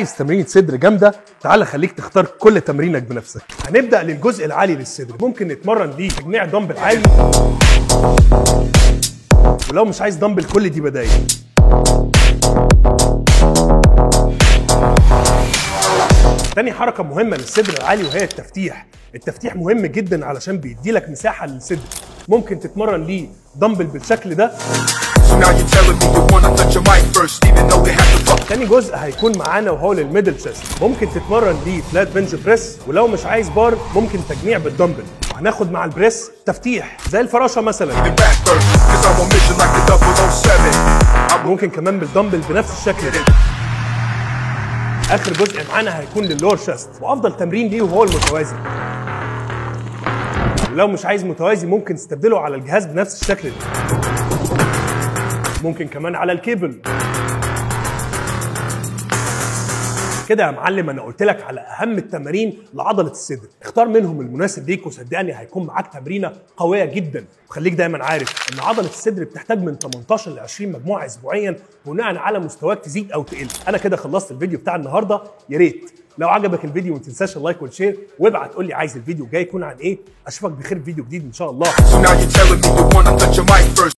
عايز تمرينة صدر جامدة تعال خليك تختار كل تمرينك بنفسك هنبدأ للجزء العالي للصدر ممكن نتمرن ليه تجميع دمبل عالي ولو مش عايز دمبل كل دي بدايل تاني حركة مهمة للصدر العالي وهي التفتيح التفتيح مهم جدا علشان بيدي لك مساحة للصدر ممكن تتمرن ليه دمبل بالشكل ده So now you're telling me you wanna touch your mic first, even though they have to fuck. تاني جزء هيكون معانا وهو للميدل تشيست ممكن تتمرن ليه فلات بنج بريس ولو مش عايز بار ممكن تجميع بالدمبل وهناخد مع البريس تفتيح زي الفراشه مثلا The back first, cause I'm on mission like the 007. I'm ممكن كمان بالدمبل بنفس الشكل ده اخر جزء معانا هيكون للور شيست وافضل تمرين ليه وهو المتوازي ولو مش عايز متوازي ممكن تستبدله على الجهاز بنفس الشكل ده ممكن كمان على الكيبل كده يا معلم انا قلت لك على اهم التمارين لعضله الصدر اختار منهم المناسب ليك وصدقني هيكون معاك تمرينه قويه جدا وخليك دايما عارف ان عضله الصدر بتحتاج من 18 ل 20 مجموعه اسبوعيا بناء على مستواك تزيد او تقل انا كده خلصت الفيديو بتاع النهارده يا ريت لو عجبك الفيديو ما تنساش اللايك والشير وابعت قول لي عايز الفيديو الجاي يكون عن ايه اشوفك بخير في فيديو جديد ان شاء الله So now you're telling me you wanna touch your mic first.